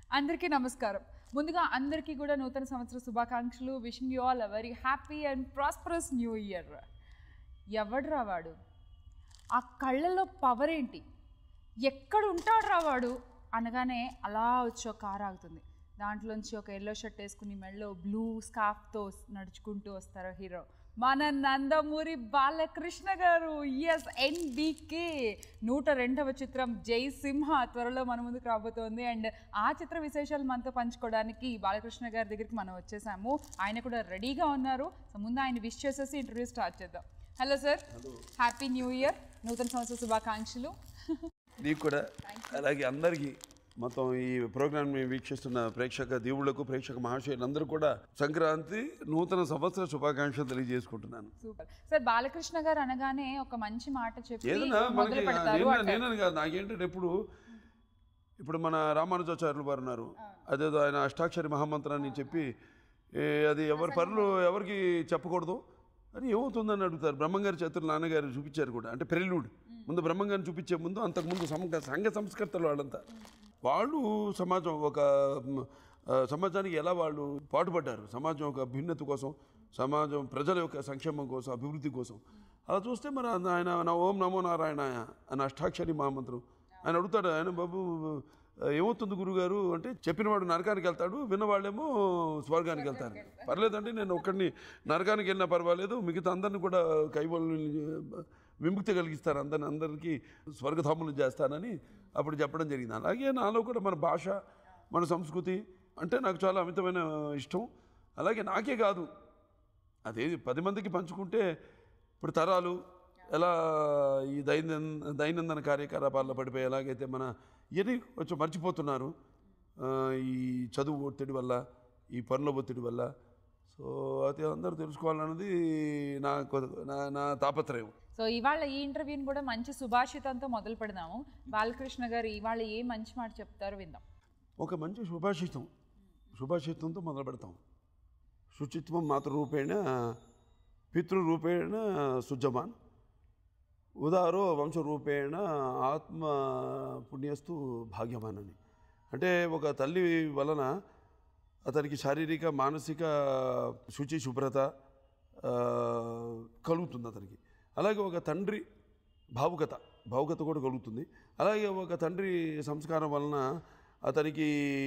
అందరికీ నమస్కారం ముందుగా అందరికీ కూడా నూతన సంవత్సర శుభాకాంక్షలు wishing you all a very happy and prosperous new year ఎవడ్రా వాడు ఆ కళ్ళలో పవర్ ఏంటి ఎక్కడ ఉంటాడు వాడు అనగానే అలా వచ్చి ఒక కారు ఆగుతుంది దాంట్లోంచి ఒక ఎల్లో షర్ట్ వేసుకుని మెడలో బ్లూ స్కార్ఫ్తో నడుచుకుంటూ వస్తారు హీరో మన నందమూరి బాలకృష్ణ గారు ఎస్ ఎన్బికే నూట రెండవ చిత్రం జై సింహ త్వరలో మన ముందుకు రాబోతోంది అండ్ ఆ చిత్ర విశేషాలు మనతో పంచుకోవడానికి బాలకృష్ణ గారి దగ్గరికి మనం వచ్చేసాము ఆయన కూడా రెడీగా ఉన్నారు సో ముందు ఆయన విష్ చేసేసి ఇంటర్వ్యూ స్టార్ట్ చేద్దాం hello sir happy new year నూతన సంవత్సర శుభాకాంక్షలు నీకు కూడా అలాగే అందరికీ మొత్తం ఈ ప్రోగ్రామ్ని వీక్షిస్తున్న ప్రేక్షక దేవుళ్లకు ప్రేక్షక మహాశయులందరూ కూడా సంక్రాంతి నూతన సంవత్సర శుభాకాంక్షలు తెలియజేసుకుంటున్నాను సూపర్ సార్ బాలకృష్ణ గారు అనగానే ఒక మంచి మాట చెప్పి ఏదన్నా మొదలు మనకి పెడతారు నేను అంటారు. నేనని కాదు నాకేంటంటే ఎప్పుడు ఇప్పుడు మన రామానుజాచార్యులు వారు ఉన్నారు అదేదో ఆయన అష్టాక్షరి మహామంత్రాన్ని చెప్పి ఏ, అది ఎవరి పనులు ఎవరికి చెప్పకూడదు అని ఏమవుతుందని అడుగుతారు బ్రహ్మంగారి చేతులు నాన్నగారు చూపించారు కూడా అంటే ప్రెల్యూడ్ ముందు బ్రహ్మంగారిని చూపించే ముందు అంతకుముందు సంఘ సంఘ సంస్కర్తలు వాళ్ళంతా వాళ్ళు సమాజం ఒక మ్, ఆ, సమాజానికి ఎలా వాళ్ళు పాటుపడ్డారు సమాజం యొక్క భిన్నత కోసం సమాజం ప్రజల యొక్క సంక్షేమం కోసం అభివృద్ధి కోసం అలా చూస్తే మరి ఆయన నా ఓం నమో నారాయణాయ అని అష్టాక్షరి మహామంత్రం ఆయన అడుగుతాడు ఆయన బాబు ఏమవుతుంది గురుగారు అంటే చెప్పినవాడు నరకానికి వెళ్తాడు విన్నవాళ్ళేమో స్వర్గానికి వెళ్తారు పర్లేదండి నేను ఒక్కడిని నరకానికి వెళ్ళినా పర్వాలేదు మిగతా అందరిని కూడా కైవల్ని విముక్తి కలిగిస్తారు అందరిని అందరికీ స్వర్గధాములు చేస్తానని అప్పుడు చెప్పడం జరిగింది అలాగే నాలో కూడా మన భాష మన సంస్కృతి అంటే నాకు చాలా అమితమైన ఇష్టం అలాగే నాకే కాదు అదే పది మందికి పంచుకుంటే ఇప్పుడు తరాలు ఎలా ఈ దైనంద దైనందిన కార్యకలాపాల్లో పడిపోయి ఎలాగైతే మన ఇవన్నీ కొంచెం మర్చిపోతున్నారు ఆ, ఈ చదువు ఒత్తిడి వల్ల ఈ పనుల ఒత్తిడి వల్ల సో అది అందరూ తెలుసుకోవాలన్నది నా కొ- నా నా తాపత్రయం సో ఇవాళ ఈ ఇంటర్వ్యూని కూడా మంచి సుభాషితంతో మొదలు పెడదాము బాలకృష్ణ గారు ఇవాళ ఏ మంచి మాట చెప్తారో విందాం ఒక మంచి సుభాషితం సుభాషితంతో మొదలు పెడతాం శుచిత్వం మాతృరూపేణ పితృరూపేణ సుజమాన్ ఉదారో వంశరూపేణ ఆత్మ పుణ్యస్తు భాగ్యమాన్ అని అంటే ఒక తల్లి వలన అతనికి శారీరక మానసిక శుచి శుభ్రత ఆ, కలుగుతుంది అతనికి అలాగే ఒక తండ్రి భావుకత భావుకత కూడా కలుగుతుంది అలాగే ఒక తండ్రి సంస్కారం వలన అతనికి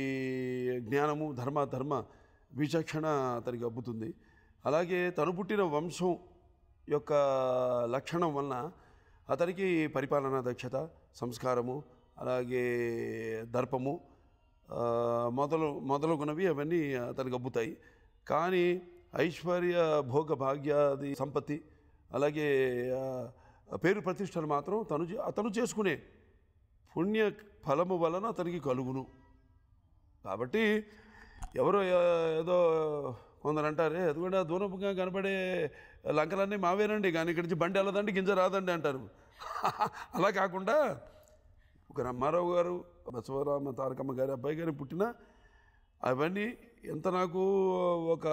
జ్ఞానము ధర్మ ధర్మ విచక్షణ అతనికి అబ్బుతుంది అలాగే తను పుట్టిన వంశం యొక్క లక్షణం వలన అతనికి పరిపాలనా దక్షత సంస్కారము అలాగే దర్పము ఆ, మొదలు మొదలగునవి అవన్నీ అతనికి అబ్బుతాయి కానీ ఐశ్వర్య భోగ భాగ్యాది సంపత్తి అలాగే ఆ, పేరు ప్రతిష్టలు మాత్రం తను చే- అతను చేసుకునే పుణ్య ఫలము వలన అతనికి కలుగును కాబట్టి ఎవరో ఏ- ఏదో కొందరు అంటారే అది కూడా దూరంగా కనబడే లంకలన్నీ మావేనండి కానీ ఇక్కడి నుంచి బండి వెళ్ళదండి గింజ రాదండి అంటారు అలా కాకుండా ఒక రామారావు గారు బసవరామ తారకమ్మ గారి అబ్బాయి గారి పుట్టిన అవన్నీ ఎంత నాకు ఒక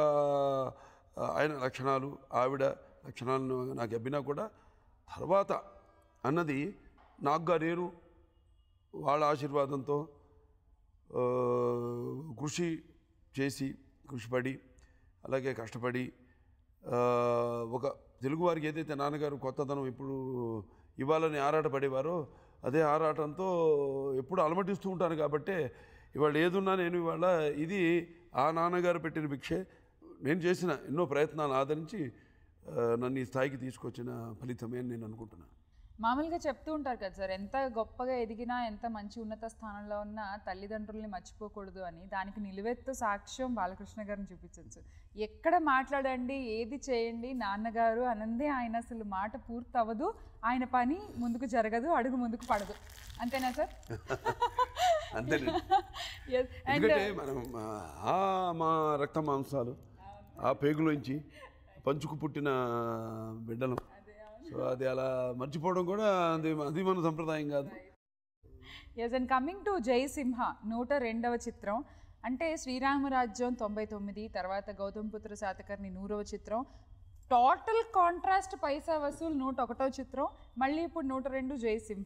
ఆయన లక్షణాలు ఆవిడ లక్షణాలను నాకు అబ్బినా కూడా తర్వాత అన్నది నాకుగా నేను వాళ్ళ ఆశీర్వాదంతో ఆ, కృషి చేసి కృషిపడి అలాగే కష్టపడి ఆ, ఒక తెలుగువారికి ఏదైతే నాన్నగారు కొత్తదనం ఇప్పుడు ఇవ్వాలని ఆరాటపడేవారో అదే ఆరాటంతో ఎప్పుడు అలమటిస్తూ ఉంటాను కాబట్టి ఇవాళ ఏదున్నా నేను ఇవాళ ఇది ఆ నాన్నగారు పెట్టిన భిక్షే నేను చేసిన ఎన్నో ప్రయత్నాలు ఆదరించి ఆ, నన్ను ఈ స్థాయికి తీసుకొచ్చిన ఫలితమే అని నేను అనుకుంటున్నాను మామూలుగా చెప్తూ ఉంటారు కదా సార్ ఎంత గొప్పగా ఎదిగినా ఎంత మంచి ఉన్నత స్థానంలో ఉన్నా తల్లిదండ్రుల్ని మర్చిపోకూడదు అని దానికి నిలువెత్తు సాక్ష్యం బాలకృష్ణ గారిని చూపించచ్చు సార్ ఎక్కడ మాట్లాడండి ఏది చేయండి నాన్నగారు అనందే ఆయన అసలు మాట పూర్తి అవ్వదు ఆయన పని ముందుకు జరగదు అడుగు ముందుకు పడదు అంతేనా సార్ అంతేనండి Yes. And, ఎందుకంటే మనం ఆ మా రక్త మాంసాలు ఆ పేగులోంచి పంచుకు పుట్టిన బిడ్డలం సో అది అలా మర్చిపోవడం కూడా అది అది మన సంప్రదాయం కాదు yes and coming to Jayasimha నూట రెండవ చిత్రం అంటే శ్రీరామరాజ్యం తొంభై తొమ్మిది తర్వాత గౌతమ్ పుత్ర శాతకర్ణి నూరవ చిత్రం టోటల్ కాంట్రాస్ట్ పైసా వసూలు నూట ఒకటో చిత్రం మళ్ళీ ఇప్పుడు నూట రెండు జయసింహ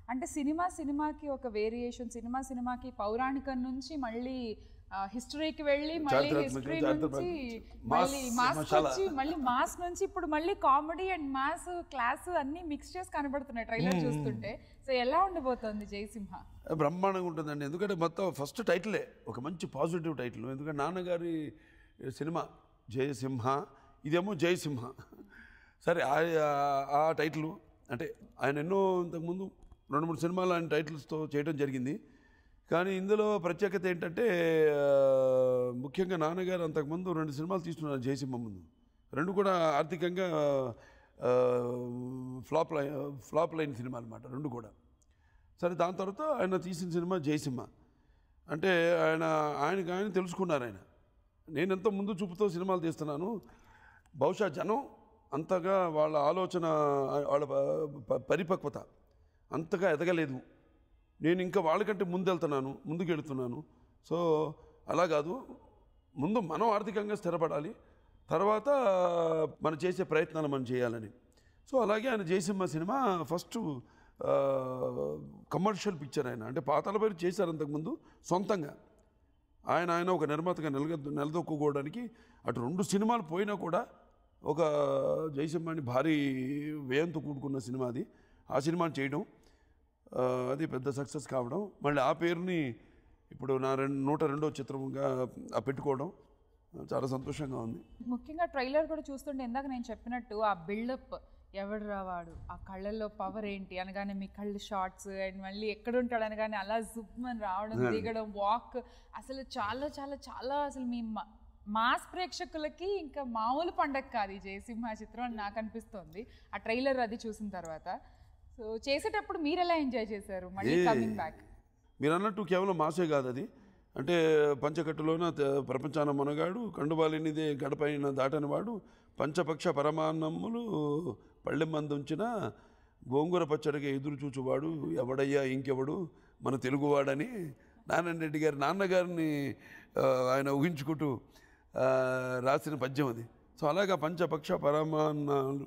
అంటే సినిమా సినిమాకి ఒక వేరియేషన్ సినిమా సినిమాకి పౌరాణికం నుంచి మళ్ళీ హిస్టరీకి వెళ్ళి మళ్ళీ చారిత్రాత్మకం, హిస్టరీ చారిత్రాత్మకం. నుంచి మాస్ మళ్ళీ మాస్ మసాలా. వచ్చి మళ్ళీ మాస్ నుంచి ఇప్పుడు మళ్ళీ కామెడీ అండ్ మాస్ క్లాస్ అన్ని మిక్స్ చేసి కనబడుతున్నాయి ట్రైలర్ చూస్తుంటే సో ఎలా ఉండబోతోంది జయసింహ బ్రహ్మాండంగా ఉంటుందండి ఎందుకంటే మొత్తం ఫస్ట్ టైటిలే ఒక మంచి పాజిటివ్ టైటిల్ ఎందుకంటే నాన్నగారి సినిమా జయసింహ ఇదేమో జయసింహ సరే ఆ- ఆ టైటిల్ అంటే ఆయన ఎన్నో ఇంతకుముందు రెండు మూడు సినిమాలు ఆయన టైటిల్స్తో చేయడం జరిగింది కానీ ఇందులో ప్రత్యేకత ఏంటంటే ఆ, ముఖ్యంగా నాన్నగారు అంతకుముందు రెండు సినిమాలు తీస్తున్నారు జయసింహ ముందు రెండు కూడా ఆర్థికంగా ఆ, ఫ్లాప్ లై ఫ్లాప్ లైన్ సినిమా అనమాట రెండు కూడా సరే దాని తర్వాత ఆయన తీసిన సినిమా జయసింహ అంటే ఆయన ఆయనకి ఆయన తెలుసుకున్నారు ఆయన నేను ఎంతో ముందు చూపుతో సినిమాలు తీస్తున్నాను బహుశా జనం అంతగా వాళ్ళ ఆలోచన వాళ్ళ ప- ప- పరిపక్వత అంతగా ఎదగలేదు నేను ఇంకా వాళ్ళకంటే ముందు వెళ్తున్నాను ముందుకు వెళుతున్నాను సో అలా కాదు ముందు మనం ఆర్థికంగా స్థిరపడాలి తర్వాత మనం చేసే ప్రయత్నాలు మనం చేయాలని సో అలాగే ఆయన Jayasimha cinema first commercial picture ఆయన అంటే పాతాల పేరు చేశారు అంతకుముందు సొంతంగా ఆయన ఆయన ఒక నిర్మాతగా నిలగ నిలదొక్కుకోవడానికి అటు రెండు సినిమాలు పోయినా కూడా ఒక జయసింహాని భారీ వ్యయంతో కూడుకున్న సినిమా అది ఆ సినిమాని చేయడం ఆ, అది పెద్ద సక్సెస్ కావడం మళ్ళీ ఆ పేరుని ఇప్పుడు నా రెండు నూట రెండో చిత్రంగా ఆ పెట్టుకోవడం చాలా సంతోషంగా ఉంది ముఖ్యంగా ట్రైలర్ కూడా చూస్తుంటే ఇందాక నేను చెప్పినట్టు ఆ బిల్డప్ ఎవడు రావాడు ఆ కళ్ళల్లో పవర్ ఏంటి అనగానే మీ కళ్ళు షార్ట్స్ అండ్ మళ్ళీ ఎక్కడ ఉంటాడు అనగానే అలా జుప్మని రావడం దిగడం వాక్ అసలు చాలా చాలా చాలా అసలు మీ మా- మాస్ ప్రేక్షకులకి ఇంకా మామూలు పండగ కాదు ఈ జయసింహ చిత్రం అని నాకు అనిపిస్తోంది ఆ ట్రైలర్ అది చూసిన తర్వాత సో చేసేటప్పుడు మీరు ఎలా ఎంజాయ్ చేశారు మళ్ళీ ఏ- కమింగ్ బ్యాక్ మీరు అన్నట్టు కేవలం మాసే కాదు అది అంటే పంచకట్టులోన త- ప్రపంచాన మనగాడు కండుబాలినిదే గడపైన దాటని వాడు పంచపక్ష పరమాన్నములు పళ్ళెమ్మందుంచిన గోంగూర పచ్చడిగా ఎదురు చూచువాడు ఎవడయ్యా ఇంకెవడు మన తెలుగువాడని నారాయణ రెడ్డి గారి నాన్నగారిని ఆ, ఆయన ఊహించుకుంటూ ఆ, రాసిన పద్యం అది సో అలాగా పంచపక్ష పరమాన్నాలు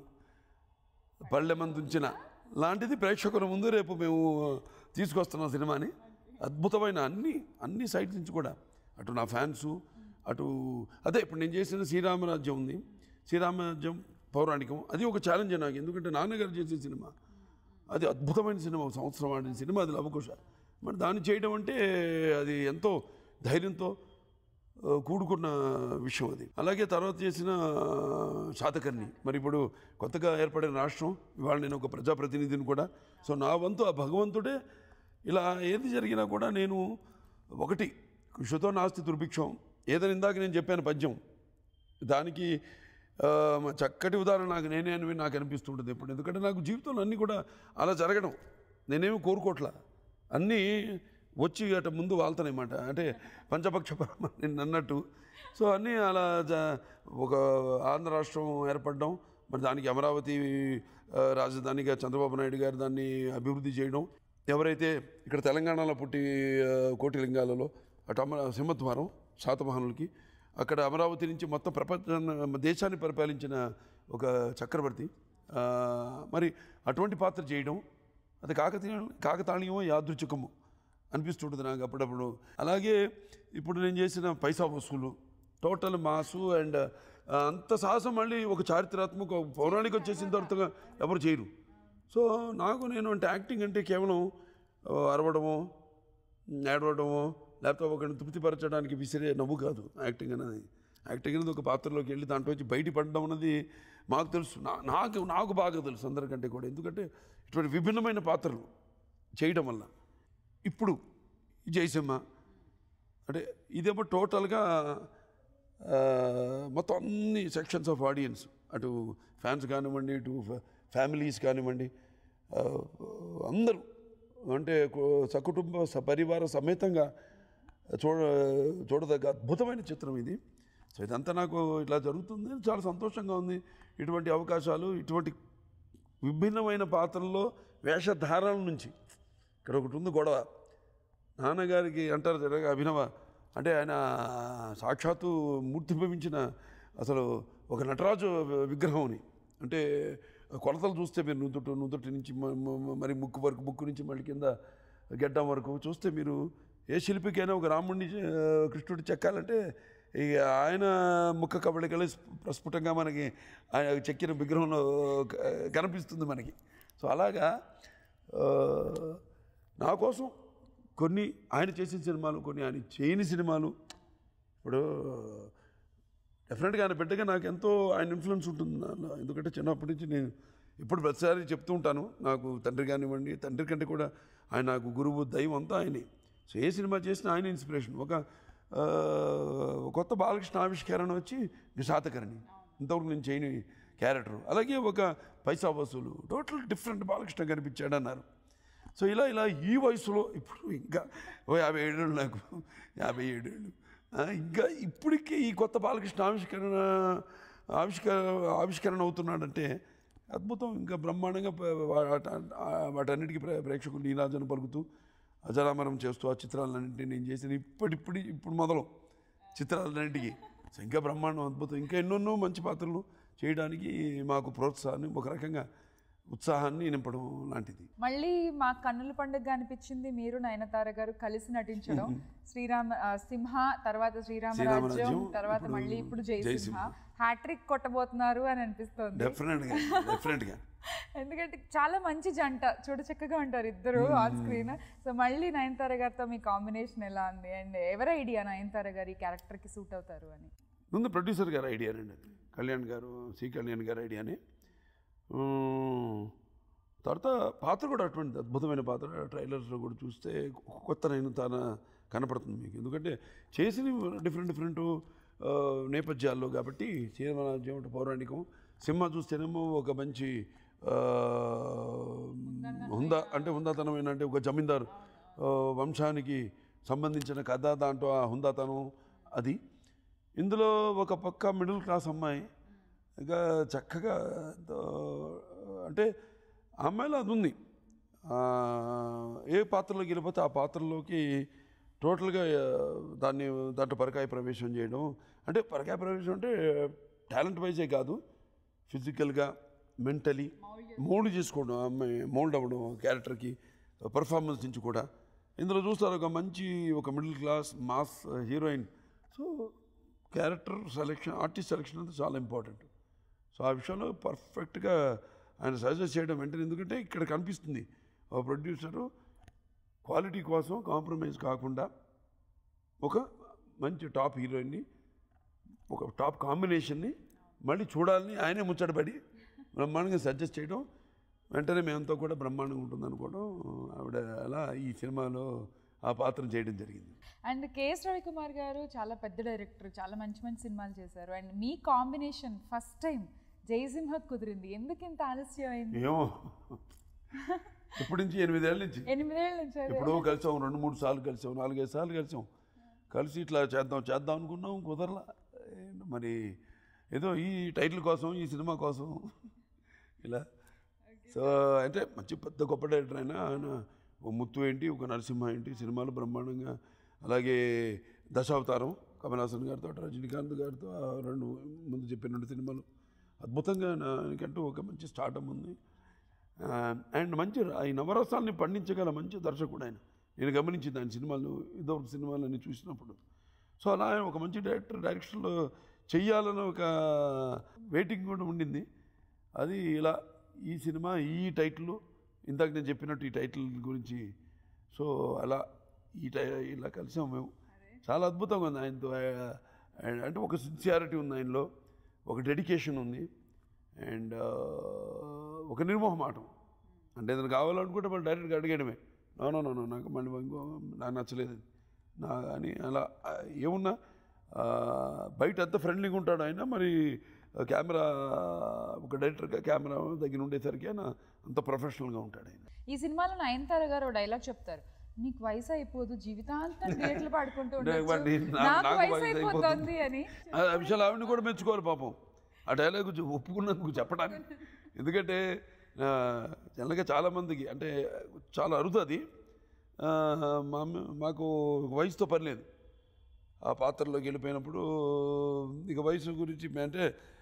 పళ్ళెమందుంచిన లాంటిది ప్రేక్షకుల ముందు రేపు మేము తీసుకొస్తున్నాం సినిమాని అద్భుతమైన అన్ని అన్ని సైట్స్ నుంచి కూడా అటు నా ఫ్యాన్సు అటు అదే ఇప్పుడు నేను చేసిన శ్రీరామరాజ్యం ఉంది శ్రీరామరాజ్యం పౌరాణికం అది ఒక ఛాలెంజ్ నాకు ఎందుకంటే నాన్నగారు చేసిన సినిమా అది అద్భుతమైన సినిమా ఒక సంవత్సరం ఆడిన సినిమా అది లవకుశ మరి దాన్ని చేయడం అంటే అది ఎంతో ధైర్యంతో ఆ, కూడుకున్న విషయం అది అలాగే తర్వాత చేసిన శాతకర్ణి మరి ఇప్పుడు కొత్తగా ఏర్పడిన రాష్ట్రం ఇవాళ నేను ఒక ప్రజాప్రతినిధిని కూడా సో నా వంతు ఆ భగవంతుడే ఇలా ఏది జరిగినా కూడా నేను ఒకటి కృషితో నాస్తి దుర్భిక్షం ఏదని ఇందాక నేను చెప్పాను పద్యం దానికి ఆ, మ- చక్కటి ఉదాహరణ నాకు నేనే అని నాకు అనిపిస్తుంటుంది ఎప్పుడు ఎందుకంటే నాకు జీవితంలో అన్నీ కూడా అలా జరగడం నేనేమి కోరుకోవట్లా అన్నీ వచ్చి అట ముందు వాళ్తానమాట అంటే పంచపక్ష పరమ నేను అన్నట్టు సో అన్నీ అలా జ- ఒక ఆంధ్ర రాష్ట్రం ఏర్పడడం మరి దానికి అమరావతి ఆ, రాజధానిగా చంద్రబాబు నాయుడు గారు దాన్ని అభివృద్ధి చేయడం ఎవరైతే ఇక్కడ తెలంగాణలో పుట్టి ఆ, కోటిలింగాలలో అటు అమర సింహద్వారం శాతవాహనులకి అక్కడ అమరావతి నుంచి మొత్తం ప్రపంచ దేశాన్ని పరిపాలించిన ఒక చక్రవర్తి ఆ, మరి అటువంటి పాత్ర చేయడం అది కాకతీయ కాకతాళీయమో యాదృచ్ఛికము అనిపిస్తుంటుంది నాకు అప్పుడప్పుడు అలాగే ఇప్పుడు నేను చేసిన పైసా వసూలు టోటల్ మాసు అండ్ అంత సాహసం మళ్ళీ ఒక చారిత్రాత్మక ఒక పౌరాణిక వచ్చేసిన తర్వాత ఎవరు చేయరు సో నాకు నేను అంటే యాక్టింగ్ అంటే కేవలం ఆ, అరవడమో ఏడవడమో లేకపోతే ఒకరిని తృప్తిపరచడానికి విసిరే నవ్వు కాదు యాక్టింగ్ అనేది యాక్టింగ్ అనేది ఒక పాత్రలోకి వెళ్ళి దాంట్లో వచ్చి బయటపడడం అనేది మాకు తెలుసు నా నాకు నాకు బాగా తెలుసు అందరికంటే కూడా ఎందుకంటే ఇటువంటి విభిన్నమైన పాత్రలు చేయడం వల్ల ఇప్పుడు ఈ జయసింహ అంటే ఇదేమో టోటల్గా ఆ, మొత్తం అన్ని సెక్షన్స్ ఆఫ్ ఆడియన్స్ అటు ఫ్యాన్స్ కానివ్వండి ఇటు ఫ- ఫ్యామిలీస్ కానివ్వండి ఆ, అందరూ అంటే కు- సకుటుంబ సపరివార సమేతంగా చూడ చూడదగ్గ అద్భుతమైన చిత్రం ఇది సో ఇదంతా నాకు ఇట్లా జరుగుతుంది చాలా సంతోషంగా ఉంది ఇటువంటి అవకాశాలు ఇటువంటి విభిన్నమైన పాత్రల్లో వేషధారాల నుంచి ఇక్కడ ఒకటి ఉంది గొడవ నాన్నగారికి అంటారు జరగ అభినవ అంటే ఆయన సాక్షాత్తు మూర్తిభవించిన అసలు ఒక నటరాజు విగ్రహం అని అంటే కొలతలు చూస్తే మీరు నుదుటి నుదుటి నుంచి మ- మ- మరి ముక్కు వరకు ముక్కు నుంచి మళ్ళీ కింద గడ్డం వరకు చూస్తే మీరు ఏ శిల్పికైనా ఒక రాముడిని ఆ, కృష్ణుడి చెక్కాలంటే ఈ ఆయన ముఖ కవళికలు స్ఫు- ప్రస్ఫుటంగా మనకి ఆయన చెక్కిన విగ్రహంలో క- కనిపిస్తుంది మనకి సో అలాగా ఆ, నా కోసం కొన్ని ఆయన చేసిన సినిమాలు కొన్ని ఆయన చేయని సినిమాలు ఇప్పుడు డెఫినెట్గా ఆయన బిడ్డగా నాకు ఎంతో ఆయన ఇన్ఫ్లుయెన్స్ ఉంటుంది నాలో ఎందుకంటే చిన్నప్పటి నుంచి నేను ఇప్పుడు ప్రతిసారి చెప్తూ ఉంటాను నాకు తండ్రి కానివ్వండి తండ్రి కంటే కూడా ఆయన నాకు గురువు దైవం అంతా ఆయనే సో ఏ సినిమా చేసినా ఆయన ఇన్స్పిరేషన్ ఒక ఆ, కొత్త బాలకృష్ణ ఆవిష్కరణ వచ్చి నిశాతకరణి ఇంతవరకు నేను చేయని క్యారెక్టర్ అలాగే ఒక పైసా వసూలు టోటల్ డిఫరెంట్ బాలకృష్ణ కనిపించాడు అన్నారు సో ఇలా ఇలా ఈ వయసులో ఇప్పుడు ఇంకా ఓ యాభై ఏడేళ్ళు నాకు యాభై ఏడేళ్ళు ఆ, ఇంకా ఇప్పటికీ ఈ కొత్త బాలకృష్ణ ఆవిష్కరణ ఆవిష్కర ఆవిష్కరణ అవుతున్నాడంటే అద్భుతం ఇంకా బ్రహ్మాండంగా ప- వాట- ఆ వాటన్నిటికీ ప్రే- ప్రేక్షకులు నీరాజన పలుకుతూ అజరామరం చేస్తూ ఆ చిత్రాలన్నింటినీ నేను చేసిన ఇప్పటిప్పుడు ఇప్పుడు మొదలు చిత్రాలన్నింటికి సో ఇంకా బ్రహ్మాండం అద్భుతం ఇంకా ఎన్నెన్నో మంచి పాత్రలు చేయడానికి మాకు ప్రోత్సాహాన్ని ఒక రకంగా ఉత్సాహాన్ని నింపడం లాంటిది మళ్ళీ మా కన్నుల పండుగ అనిపించింది మీరు నయనతార గారు కలిసి నటించడం శ్రీరామ ఆ, సింహ తర్వాత శ్రీరామరాజ్యం శ్రీరామరాజ్యం, తర్వాత ఇప్పుడు మళ్ళీ ఇప్పుడు జై జై సింహ సింహ. హ్యాట్రిక్ కొట్టబోతున్నారు అని అనిపిస్తోంది డెఫినెట్గా డెఫినెట్గా ఎందుకంటే చాలా మంచి జంట చూడ చక్కగా ఉంటారు ఇద్దరు ఆన్ స్క్రీన్ సో మళ్ళీ నయనతార గారితో మీ కాంబినేషన్ ఎలా ఉంది అండ్ ఎవరి ఐడియా నయనతార గారి క్యారెక్టర్ కి సూట్ అవుతారు అని ముందు ప్రొడ్యూసర్ గారు ఐడియానండి అది కళ్యాణ్ గారు సి కళ్యాణ్ గారు ఐడియానే ఉమ్, తర్వాత పాత్ర కూడా అటువంటి అద్భుతమైన పాత్ర ట్రైలర్స్లో కూడా చూస్తే ఒక కొత్త నేను తన కనపడుతుంది మీకు ఎందుకంటే చేసిన డిఫరెంట్ డిఫరెంట్ ఆ, నేపథ్యాల్లో కాబట్టి చీరమరాజ్యం అంటే పౌరాణికం సింహ చూస్తేనేమో ఒక మంచి ఆ, హుందా అంటే హుందాతనమైన అంటే ఒక జమీందారు ఆ, వంశానికి సంబంధించిన కథ దాంట్లో ఆ హుందాతనం అది ఇందులో ఒక పక్క మిడిల్ క్లాస్ అమ్మాయి ఇంకా చక్కగా ఎంతో, అంటే ఆ అమ్మాయిలో అది ఉంది ఆ, ఏ పాత్రలోకి వెళ్ళిపోతే ఆ పాత్రలోకి టోటల్గా ఆ, దాన్ని దాంట్లో పరకాయ ప్రవేశం చేయడం అంటే పరకాయ ప్రవేశం అంటే టాలెంట్ వైజే కాదు ఫిజికల్గా మెంటలీ మోల్డ్ చేసుకోవడం ఆ అమ్మాయి మోల్డ్ అవ్వడం క్యారెక్టర్కి పర్ఫార్మెన్స్ నుంచి కూడా ఇందులో చూస్తారు ఒక మంచి ఒక middle class mass heroine so character selection artist selection అంతా చాలా ఇంపార్టెంట్ సో ఆ విషయంలో పర్ఫెక్ట్గా ఆయన సజెస్ట్ చేయడం వెంటనే ఎందుకంటే ఇక్కడ కనిపిస్తుంది ఒక ప్రొడ్యూసరు క్వాలిటీ కోసం కాంప్రమైజ్ కాకుండా ఒక మంచి టాప్ హీరోయిన్ని ఒక టాప్ కాంబినేషన్ని మళ్ళీ చూడాలని ఆయనే ముచ్చటపడి బ్రహ్మాండంగా సజెస్ట్ చేయడం వెంటనే మేమంతా కూడా బ్రహ్మాండంగా ఉంటుంది అనుకోవడం ఆవిడ అలా ఈ సినిమాలో ఆ పాత్ర చేయడం జరిగింది అండ్ కేఎస్ రవికుమార్ గారు చాలా పెద్ద డైరెక్టర్ చాలా మంచి మంచి సినిమాలు చేశారు అండ్ మీ కాంబినేషన్ ఫస్ట్ టైం జయసింహ కుదిరింది ఎందుకు ఇంత ఆలస్యం అయింది ఏమో ఇప్పటి నుంచి ఎనిమిదేళ్ళ నుంచి ఎనిమిదేళ్ళ నుంచి అదే. ఎప్పుడో కలిసాం రెండు మూడు సార్లు కలిసాం నాలుగైదు సార్లు కలిసాం కలిసి ఇట్లా చేద్దాం చేద్దాం అనుకున్నాం కుదరలా ఏంటి మరి ఏదో ఈ టైటిల్ కోసం ఈ సినిమా కోసం ఇలా సో అంటే మంచి పెద్ద గొప్ప డైరెక్టర్ అయినా ఆయన ఒక ముత్తు ఏంటి ఒక నరసింహ ఏంటి సినిమాలు బ్రహ్మాండంగా అలాగే దశావతారం కమల్ హాసన్ గారితో రజనీకాంత్ గారితో ఆ రెండు ముందు చెప్పిన రెండు సినిమాలు అద్భుతంగా నాకంటూ ఒక మంచి స్టార్టప్ ఉంది అండ్ మంచి ఈ నవరసాల్ని పండించగల మంచి దర్శకుడు ఆయన నేను గమనించింది ఆయన సినిమాలు ఇదొక సినిమాలన్నీ చూసినప్పుడు సో అలా ఆయన ఒక మంచి డైరెక్టర్ డైరెక్షన్లో చెయ్యాలని ఒక వెయిటింగ్ కూడా ఉండింది అది ఇలా ఈ సినిమా ఈ టైటిల్ ఇందాక నేను చెప్పినట్టు ఈ టైటిల్ గురించి సో అలా ఈ టై ఇలా కలిసాం మేము చాలా అద్భుతంగా ఉంది ఆయనతో ఆ- ఆ- అంటే ఒక సిన్సియారిటీ ఉంది ఆయనలో ఒక డెడికేషన్ ఉంది అండ్ ఒక నిర్మోహమాటం అంటే ఏదైనా కావాలనుకుంటే మళ్ళీ డైరెక్ట్గా అడిగేయడమే నో నో నో నో నాకు మళ్ళీ ఇంకో నాకు నచ్చలేదు అది. నా అని అలా ఆ, ఏమున్నా ఆ, బయట ఎంత ఫ్రెండ్లీగా ఉంటాడు ఆయన మరి కెమెరా ఒక డైరెక్టర్గా కెమెరా దగ్గర ఉండేసరికి ఆయన అంత ప్రొఫెషనల్గా ఉంటాడు ఆయన ఈ సినిమాలో నయనతార గారు డైలాగ్ చెప్తారు నీకు వయసు అయిపోదు జీవితాంతం థియేటర్లు పాడుకుంటూ అంటే ఉండొచ్చు. వాడిని నా- నాకు నాకు వయసు వయసు అయిపోతుంది అని ఆ ఆ విషయాలు ఆవిడని కూడా మెచ్చుకోవాలి పాపం ఆ డైలాగ్ కొంచెం ఒప్పుకున్నందుకు చెప్పడానికి ఎందుకంటే ఆ, జనరల్గా చాలామందికి అంటే చాలా అరుదు అది ఆ, మా అమ్మ- మాకు వయసుతో పని లేదు ఆ పాత్రలోకి వెళ్ళిపోయినప్పుడు ఇక వయసు గురించి మే- అంటే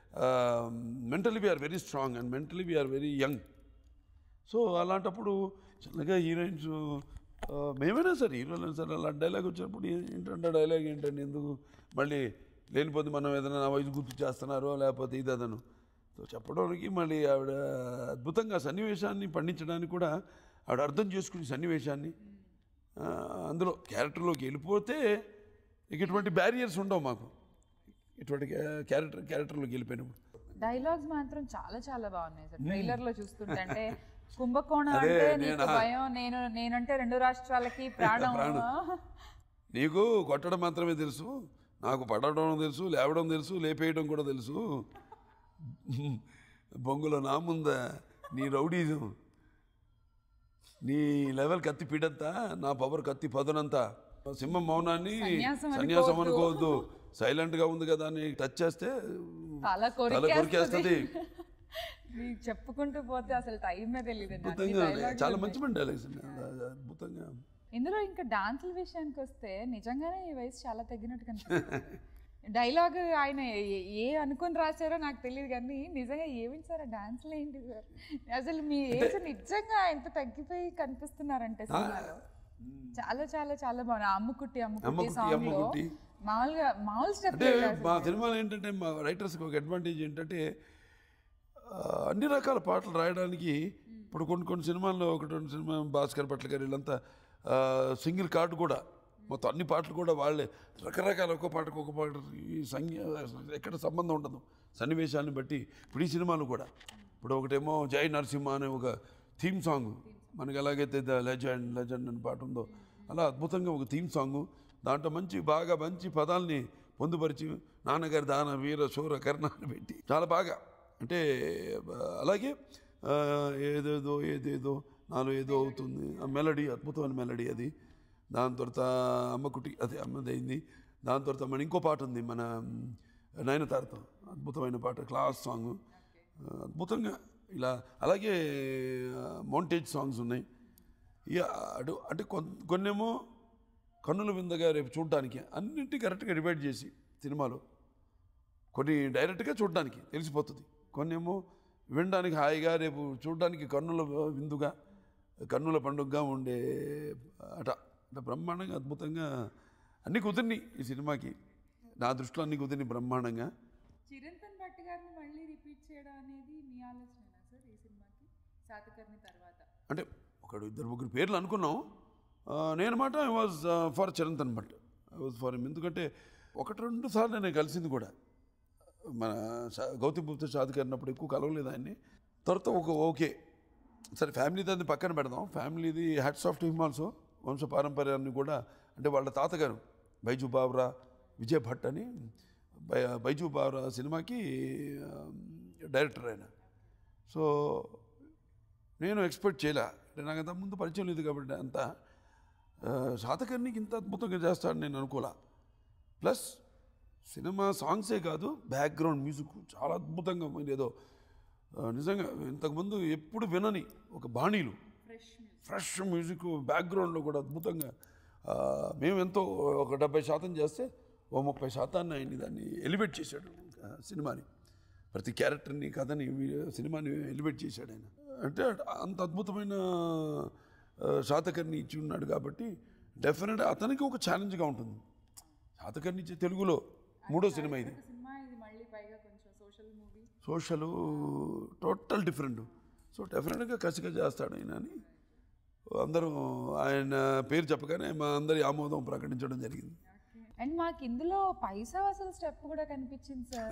mentally we're very strong and mentally we're very young so అలాంటప్పుడు చిన్నగా హీరోయిన్స్ ఆ, మేమైనా సరే హీరోలైనా సరే అలా డైలాగ్ వచ్చినప్పుడు ఏ- ఏంటంటే డైలాగ్ ఏంటండి ఎందుకు మళ్ళీ లేనిపోతే మనం ఏదైనా నా వయసు గుర్తు చేస్తున్నారో లేకపోతే ఇది అదను సో చెప్పడానికి మళ్ళీ ఆవిడ అద్భుతంగా సన్నివేశాన్ని పండించడానికి కూడా ఆవిడ అర్థం చేసుకునే సన్నివేశాన్ని ఆ, అందులో క్యారెక్టర్లోకి వెళ్ళిపోతే ఇక ఇటువంటి బ్యారియర్స్ ఉండవు మాకు ఇటువంటి క్యా- క్యారెక్టర్ క్యారెక్టర్లోకి వెళ్ళిపోయినప్పుడు డైలాగ్స్ మాత్రం చాలా చాలా బాగున్నాయి సార్ ట్రైలర్ లో చూస్తుంటే అంటే కుంభకోణం అదే అంటే నీకు నేనా? భయం నేను నేనంటే రెండు రాష్ట్రాలకి ప్రాణం నీకు కొట్టడం మాత్రమే తెలుసు నాకు పడడం తెలుసు లేవడం తెలుసు లేపేయడం కూడా తెలుసు బొంగుల నా ముంద నీ రౌడీజం నీ లెవెల్ కత్తి పీడంతా నా పవర్ కత్తి పదునంతా సింహం మౌనాన్ని సన్యాసం సన్యాసం అనుకోవద్దు. అనుకోవద్దు సైలెంట్ గా ఉంది కదా అని టచ్ చేస్తే తల తల కొరికేస్తుంది కొరికేస్తుంది నీకు చెప్పుకుంటూ పోతే అసలు టైమే తెలియదు అద్భుతంగా ఉన్నాయి. చాలా మంచి మంచి డైలాగ్స్ ఉన్నాయి అద్భుతంగా ఇందులో ఇంకా డాన్సుల విషయానికి వస్తే నిజంగానే ఈ వయసు చాలా తగ్గినట్టు కనిపిస్తుంది డైలాగ్ ఆయన ఏ- ఏ అనుకుని రాశారో నాకు తెలియదు కానీ నిజంగా ఏమిటి సార్ ఆ డాన్స్లు ఏంటి సార్ అసలు మీ ఏజ్ నిజంగా ఎంత తగ్గిపోయి కనిపిస్తున్నారంటే సినిమాలో చాలా చాలా చాలా బాగుంది ఆ అమ్ముకుట్టి అమ్ముకుట్టి అమ్ముకుట్టి, సాంగ్ లో అమ్ముకుట్టి. మామూలుగా మామూలు స్టెప్ అంటే మా సినిమాలో ఏంటంటే మా రైటర్స్కి ఒక అడ్వాంటేజ్ ఏంటంటే ఆ, అన్ని రకాల పాటలు రాయడానికి ఇప్పుడు కొన్ని కొన్ని సినిమాల్లో ఒకటి రెండు సినిమా భాస్కర్ భట్ల గారు వీళ్ళంతా ఆ, సింగిల్ కార్డు కూడా మొత్తం అన్ని పాటలు కూడా వాళ్ళే రకరకాల ఒక్కో పాటకు ఒక పాట ఈ సంగీ ఎక్కడ సంబంధం ఉండదు సన్నివేశాన్ని బట్టి ఇప్పుడు ఈ సినిమాలు కూడా ఇప్పుడు ఒకటేమో జై నరసింహ అనే ఒక థీమ్ సాంగ్ మనకి ఎలాగైతే ద లెజెండ్ లెజెండ్ అని పాట ఉందో అలా అద్భుతంగా ఒక థీమ్ సాంగ్ దాంట్లో మంచి బాగా మంచి పదాలని పొందుపరిచి నాన్నగారి దాన వీర శూర కర్ణ అని పెట్టి చాలా బాగా అంటే ఆ, అలాగే ఆ, ఏదేదో ఏదేదో నాలో ఏదో అవుతుంది ఆ మెలడీ అద్భుతమైన మెలడీ అది దాని తర్వాత అమ్మకుటి అదే అమ్మది అయింది దాని తర్వాత మన ఇంకో పాట ఉంది మన మ్, నయనతారతో అద్భుతమైన పాట క్లాస్ సాంగ్ అద్భుతంగా ఇలా అలాగే మౌంటేజ్ సాంగ్స్ ఉన్నాయి ఇక అటు అంటే కొన్- కొన్నేమో కన్నుల విందగా రేపు చూడడానికి అన్నింటి కరెక్ట్గా డివైడ్ చేసి సినిమాలో కొన్ని డైరెక్ట్గా చూడడానికి తెలిసిపోతుంది కొన్ని ఏమో వినడానికి హాయిగా రేపు చూడడానికి కన్నుల విందుగా కన్నుల పండుగగా ఉండే అట అంటే బ్రహ్మాండంగా అద్భుతంగా అన్నీ కుదిరినాయి ఈ సినిమాకి నా దృష్టిలో అన్నీ కుదిరినాయి బ్రహ్మాండంగా చిరంతన్ భట్ గారిని మళ్ళీ రిపీట్ చేయడం అనేది మీ ఆలోచనేనా సార్ ఈ సినిమాకి శాతకర్ణి తర్వాత అంటే ఒకడు ఇద్దరు ముగ్గురు పేర్లు అనుకున్నాం ఆ, నేను మాట I was for Chirantan Bhatt I was for ఎందుకంటే ఒకటి రెండు సార్లు నేను కలిసింది కూడా మన శా- గౌతమ్ బుద్ధ షాదికి అన్నప్పుడు ఎక్కువ కలవలేదు ఆయన్ని తర్వాత ఒక ఓకే సరే ఫ్యామిలీ దాన్ని పక్కన పెడదాం ఫ్యామిలీది హ్యాట్స్ ఆఫ్ టీమ్ ఆల్సో వంశ పారంపర్యాన్ని కూడా అంటే వాళ్ళ తాతగారు బైజు బాబ్రా విజయ్ భట్ అని బై బైజు బాబ్రా సినిమాకి ఆ, డైరెక్టర్ ఆయన సో నేను ఎక్స్పెక్ట్ చేయలే అంటే నాకు అంత ముందు పరిచయం లేదు కాబట్టి అంత ఆ, శాతకర్ణికి ఇంత అద్భుతంగా చేస్తాడని నేను అనుకోలే ప్లస్ సినిమా సాంగ్సే కాదు బ్యాక్గ్రౌండ్ మ్యూజిక్ చాలా అద్భుతంగా ఉంది ఏదో ఆ, నిజంగా ఇంతకుముందు ఎప్పుడు వినని ఒక బాణీలు ఫ్రెష్ మ్యూజిక్ బ్యాక్గ్రౌండ్లో కూడా అద్భుతంగా ఆ, మేము ఎంతో ఒక డెబ్బై శాతం చేస్తే ఓ ముప్పై శాతాన్ని ఆయన దాన్ని ఎలివేట్ చేశాడు ఆ, సినిమాని ప్రతి క్యారెక్టర్ని కథని వీ- సినిమాని ఎలివేట్ చేశాడు ఆయన అంటే అంత అద్భుతమైన ఆ, శాతకర్ణి ఇచ్చి ఉన్నాడు కాబట్టి డెఫినెట్ అతనికి ఒక ఛాలెంజ్గా ఉంటుంది శాతకర్ణి ఇచ్చే తెలుగులో మూడో సినిమా ఇది సినిమా ఇది మళ్ళీ పైగా కొంచెం social movie social total different so డెఫినెట్గా కసిగా చేస్తాడు ఆయన అని అందరూ ఆయన పేరు చెప్పగానే మా అందరి ఆమోదం ప్రకటించడం జరిగింది అండ్ మాకు ఇందులో పైసా అసలు స్టెప్ కూడా కనిపించింది సార్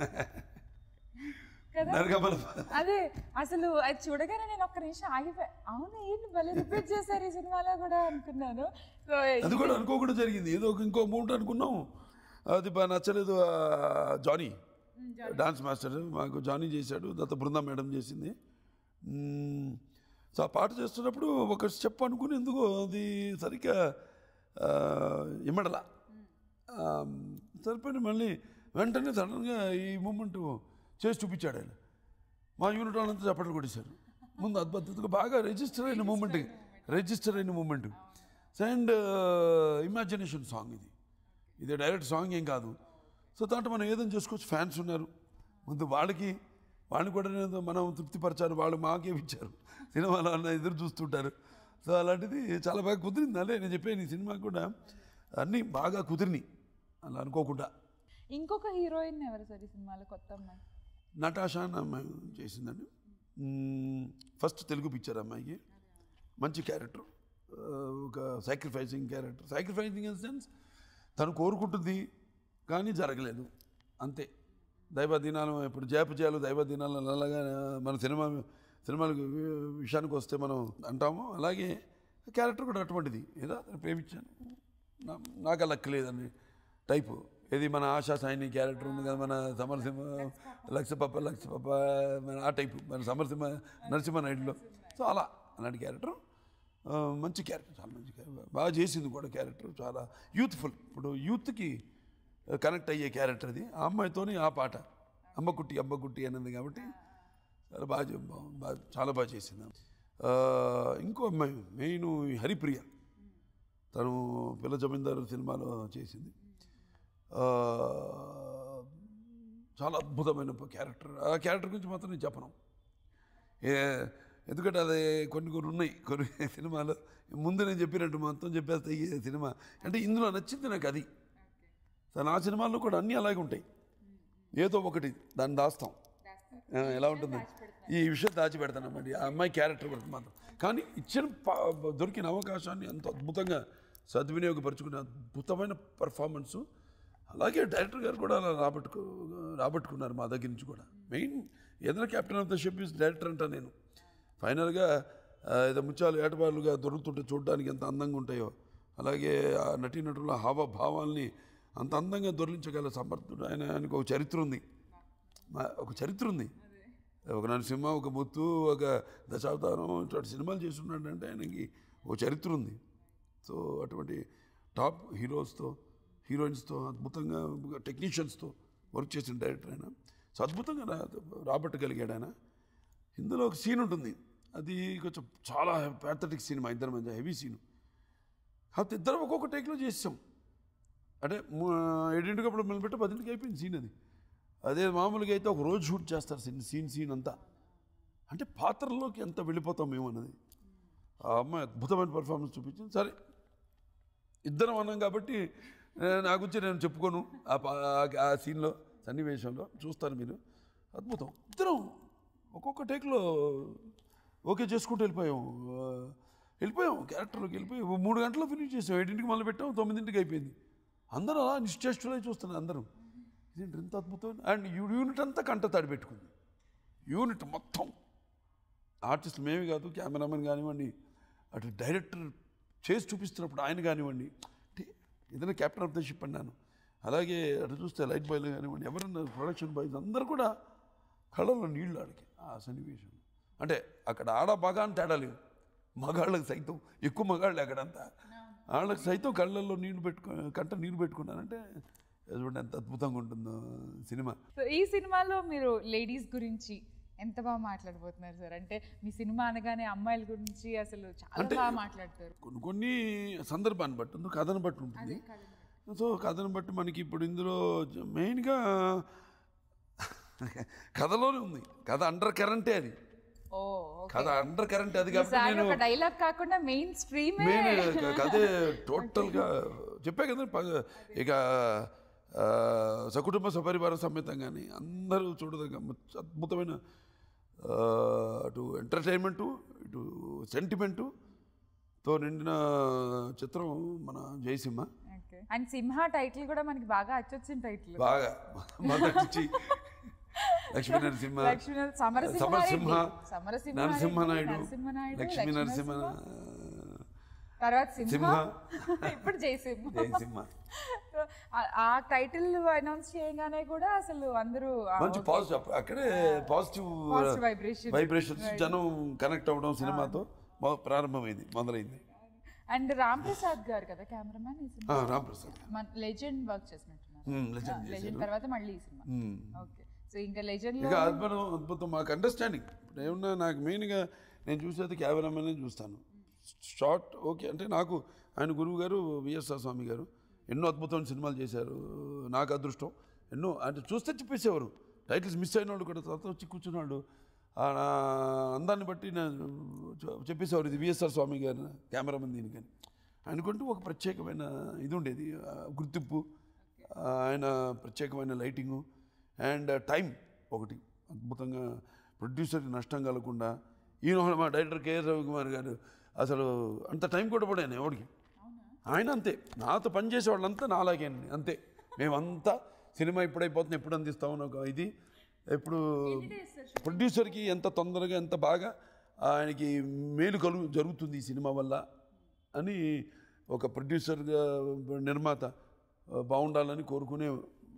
కదా నరకమల అదే అసలు అది చూడగానే నేను ఒక్క నిమిషం ఆగిపోయా అవును ఏంటి భలే రిపీట్ చేశారు ఈ సినిమాలో కూడా అనుకున్నాను సో అది కూడా అనుకోకుండా జరిగింది ఏదో ఒక ఇంకో మూమెంట్ అనుకున్నాం అది బాగా నచ్చలేదు ఆ జానీ డాన్స్ మాస్టర్ మాకు జానీ చేశాడు దత్త బృందా మేడం చేసింది మ్మ్. సో ఆ పాట చేస్తున్నప్పుడు ఒక స్టెప్ అనుకుని ఎందుకో అది సరిగ్గా ఆ, ఇమ్మడలా ఆ, సరిపోయిన మళ్ళీ వెంటనే సడన్గా ఈ మూమెంట్ చేసి చూపించాడు ఆయన మా యూనిట్ వాళ్ళంతా చప్పట్లు కొట్టేశారు ముందు అద్భుతంగా బాగా రిజిస్టర్ అయిన మూమెంట్ రిజిస్టర్ అయిన మూమెంట్ అండ్ ఇమాజినేషన్ సాంగ్ ఇది ఇది డైరెక్ట్ సాంగ్ ఏం కాదు సో దాంట్లో మనం ఏదైనా చేసుకోవచ్చు ఫ్యాన్స్ ఉన్నారు ముందు వాళ్ళకి వాళ్ళని కూడా నేను మనం తృప్తిపరచాలి వాళ్ళు మాకేమి ఇచ్చారు సినిమాలో అన్న ఎదురు చూస్తుంటారు సో అలాంటిది చాలా బాగా కుదిరింది అదే నేను చెప్పాను ఈ సినిమా కూడా అన్నీ బాగా కుదిరినాయి అలా అనుకోకుండా ఇంకొక హీరోయిన్ ఎవరు సార్ ఈ సినిమాలో కొత్త అమ్మాయి నటాషా అని అమ్మాయి చేసిందండి మ్మ్, ఫస్ట్ తెలుగు పిక్చర్ అమ్మాయికి మంచి క్యారెక్టర్ ఒక sacrificing character sacrificing in sense తను కోరుకుంటుంది కానీ జరగలేదు అంతే దైవ దినాలు ఇప్పుడు జయపజయాలు దైవ దినాలు అలాగా మన సినిమా సినిమాల విషయానికి వస్తే మనం అంటాము అలాగే క్యారెక్టర్ కూడా అటువంటిది ఏదో అతను ప్రేమించాను నా- నాకు ఆ లక్ లేదండి టైపు ఇది మన ఆశా సాయిని క్యారెక్టర్ ఉంది కదా మన సమరసింహ లక్ష పప్ప లక్ష పప్ప మన ఆ టైపు మన సమరసింహ నరసింహ నాయుడులో సో అలా అలాంటి క్యారెక్టర్ ఆ, మంచి క్యారెక్టర్ చాలా మంచి క్యారెక్టర్ బాగా చేసింది కూడా క్యారెక్టర్ చాలా యూత్ఫుల్ ఇప్పుడు యూత్కి కనెక్ట్ అయ్యే క్యారెక్టర్ అది ఆ అమ్మాయితోని ఆ పాట అమ్మకుట్టి అమ్మకుట్టి అన్నది కాబట్టి చాలా బాగా చే- బా- బాగా చాలా బాగా చేసింది ఆ, ఇంకో అమ్మాయి మెయిన్ హరిప్రియ తను పిల్ల జమీందారు సినిమాలో చేసింది ఆ, చాలా అద్భుతమైన క్యారెక్టర్ ఆ క్యారెక్టర్ గురించి మాత్రం నేను చెప్పను ఏ ఎందుకంటే అది కొన్ని కొన్ని ఉన్నాయి కొన్ని సినిమాలు ముందు నేను చెప్పినట్టు మొత్తం చెప్పేస్తే ఈ సినిమా అంటే ఇందులో నచ్చింది నాకు అది తన ఆ సినిమాల్లో కూడా అన్నీ అలాగే ఉంటాయి ఏదో ఒకటి దాన్ని దాస్తాం ఆ, ఎలా ఉంటుంది ఈ విషయం దాచిపెడతానన్నమాట ఆ అమ్మాయి క్యారెక్టర్ గురించి మాత్రం కానీ ఇచ్చిన ప- దొరికిన అవకాశాన్ని ఎంత అద్భుతంగా సద్వినియోగపరుచుకునే అద్భుతమైన పర్ఫార్మెన్సు అలాగే డైరెక్టర్ గారు కూడా అలా రాబట్టుకు రాబట్టుకున్నారు మా దగ్గర నుంచి కూడా మెయిన్ ఏదైనా captain of the ship is director అంటా నేను ఫైనల్గా ఆ, ఏదో ముత్యాలు ఏటబాలుగా దొరుకుతుంటే చూడడానికి ఎంత అందంగా ఉంటాయో అలాగే ఆ నటీనటుల హావభావాల్ని అంత అందంగా దొరికించగల సమర్థుడు ఆయన ఆయనకు ఒక చరిత్ర ఉంది మా- ఒక చరిత్ర ఉంది ఒక నరసింహ ఒక ముత్తు ఒక దశావతారం ఇటువంటి సినిమాలు చేస్తున్నాడు అంటే ఆయనకి ఒక చరిత్ర ఉంది సో అటువంటి టాప్ హీరోస్తో హీరోయిన్స్తో అద్భుతంగా టెక్నీషియన్స్తో వర్క్ చేసిన డైరెక్టర్ ఆయన సో అద్భుతంగా రా రాబట్టగలిగాడు ఆయన ఇందులో ఒక సీన్ ఉంటుంది అది కొంచెం చాలా ప్యాథటిక్ సీన్ మా ఇద్దరి మధ్య హెవీ సీన్ కాకపోతే ఇద్దరం ఒక్కొక్క టేక్లో చేసాం అంటే ము- ఏడింటికి అప్పుడు మొదలుపెట్టి పదింటికి అయిపోయింది సీన్ అది అదే మామూలుగా అయితే ఒక రోజు షూట్ చేస్తారు సీన్ సీన్ సీన్ అంతా అంటే పాత్రలోకి ఎంత వెళ్ళిపోతాం మేము అన్నది ఆ అమ్మాయి అద్భుతమైన పర్ఫార్మెన్స్ చూపించింది సరే ఇద్దరం అన్నాం కాబట్టి నేను నా గురించి నేను చెప్పుకోను ఆ పా- ఆ- ఆ సీన్లో సన్నివేశంలో చూస్తారు మీరు అద్భుతం ఇద్దరం ఒక్కొక్క టేక్లో ఓకే చేసుకుంటూ వెళ్ళిపోయాం ఆ, వెళ్ళిపోయాం క్యారెక్టర్లోకి వెళ్ళిపోయి ఓ మూడు గంటల్లో ఫినిష్ చేసాం ఏడింటికి మొదలు పెట్టాం తొమ్మిదింటికి అయిపోయింది అందరూ అలా నిశ్చేష్టులై చూస్తున్నారు అందరూ ఇదేంటి ఇంత అద్భుతం అండ్ యూనిట్ అంతా కంట తడి పెట్టుకుంది యూనిట్ మొత్తం ఆర్టిస్ట్ మేమే కాదు కెమెరామెన్ కానివ్వండి అటు డైరెక్టర్ చేసి చూపిస్తున్నప్పుడు ఆయన కానివ్వండి అంటే ఏదైనా కెప్టెన్ ఆఫ్ ద షిప్ అన్నాను అలాగే అటు చూస్తే లైట్ బాయ్లు కానివ్వండి ఎవరన్నా ప్రొడక్షన్ బాయ్స్ అందరూ కూడా కళ్ళలో నీళ్ళు ఆడికి ఆ సన్నివేశం అంటే అక్కడ ఆడ బాగా అని తేడా లేదు మగాళ్ళకి సైతం ఎక్కువ మగాళ్ళు అక్కడంతా వాళ్ళకి సైతం కళ్ళల్లో నీళ్లు పెట్టుకో కంట నీళ్ళు పెట్టుకున్నానంటే చూడండి ఎంత అద్భుతంగా ఉంటుందో సినిమా సో ఈ సినిమాలో మీరు లేడీస్ గురించి ఎంత బాగా మాట్లాడబోతున్నారు సార్ అంటే మీ సినిమా అనగానే అమ్మాయిల గురించి అసలు చాలా బాగా మాట్లాడతారు కొన్ని కొన్ని సందర్భాన్ని బట్టి ఉంటుంది కథను బట్టి ఉంటుంది సో కథను బట్టి మనకి ఇప్పుడు ఇందులో జ- మెయిన్గా కథలోనే ఉంది కథ అండర్ కరెంటే అది ఓ కథ అండర్ కరెంట్ అది కాబట్టి ఈసారి నేను ఒక డైలాగ్ కాకుండా మెయిన్ స్ట్రీమ్ మెయిన్ కథే టోటల్గా చెప్పే కదా ప- ఇక ఆ, సకుటుంబ సపరివార సమేతం కానీ అందరూ చూడదగ్గ మ- అద్భుతమైన ఆ, అటు ఎంటర్టైన్మెంటు ఇటు సెంటిమెంటు తో నిండిన చిత్రం మన జయసింహ అండ్ సింహ టైటిల్ కూడా మనకి బాగా అచ్చొచ్చిన టైటిల్ బాగా మొదటి నుంచి లక్ష్మీ నరసింహ లక్ష్మీ సమరసింహ సమరసింహ సమరసింహ నరసింహనాయుడు నరసింహనాయుడు లక్ష్మీ నరసింహ తర్వాత సింహ సింహ. ఇప్పుడు జయసింహ జయసింహ ఆ- ఆ టైటిల్ అనౌన్స్ చేయగానే కూడా అసలు అందరూ ఆ, మంచి పాజిటివ్ అక్కడే పాజిటివ్ Positive vibration. వైబ్రేషన్స్ జనం కనెక్ట్ అవ్వడం సినిమాతో మొ- ప్రారంభమైంది మొదలైంది అండ్ రామ్ ప్రసాద్ గారు కదా కెమెరామ్యాన్ ఈ సినిమా ఆ, రామ్ ప్రసాద్ మన లెజెండ్ వర్క్ చేసినట్టున్నారు మ్మ్, legend లెజెండ్ తర్వాత మళ్ళీ ఈ సినిమా మ్మ్. ఓకే సో ఇంకా లెజెండ్ ఇక అద్భుతం అద్భుతం మాకు అండర్స్టాండింగ్ ఇప్పుడు ఏమన్నా నాకు మెయిన్గా నేను చూసేది కెమెరామెన్ చూస్తాను షార్ట్ ఓకే అంటే నాకు ఆయన గురువు గారు విఎస్ఆర్ స్వామి గారు ఎన్నో అద్భుతమైన సినిమాలు చేశారు నాకు అదృష్టం ఎన్నో అంటే చూస్తే చెప్పేసేవారు టైటిల్స్ మిస్ అయిన వాళ్ళు కూడా తర్వాత వచ్చి కూర్చున్నాడు ఆ నా అందాన్ని బట్టి నేను చె- చెప్పేసేవారు ఇది విఎస్ఆర్ స్వామి గారు కెమెరామెన్ దీనికని ఆయనకంటూ ఒక ప్రత్యేకమైన ఇది ఉండేది ఆ, గుర్తింపు ఆ, ఆయన ప్రత్యేకమైన లైటింగు అండ్ టైం ఒకటి అద్భుతంగా ప్రొడ్యూసర్కి నష్టం కలగకుండా ఈయన మా డైరెక్టర్ కేఎస్ రవికుమార్ గారు అసలు అంత టైం కూడా పడాను ఎవడికి ఆయన అంతే నాతో పనిచేసే వాళ్ళంతా నాలాగే అండి అంతే మేమంతా సినిమా ఎప్పుడైపోతుంది ఎప్పుడు అందిస్తామని ఒక ఇది ఇప్పుడు ప్రొడ్యూసర్కి ఎంత తొందరగా ఎంత బాగా ఆయనకి మేలు కలుగు జరుగుతుంది ఈ సినిమా వల్ల అని ఒక ప్రొడ్యూసర్గా నిర్మాత ఆ, బాగుండాలని కోరుకునే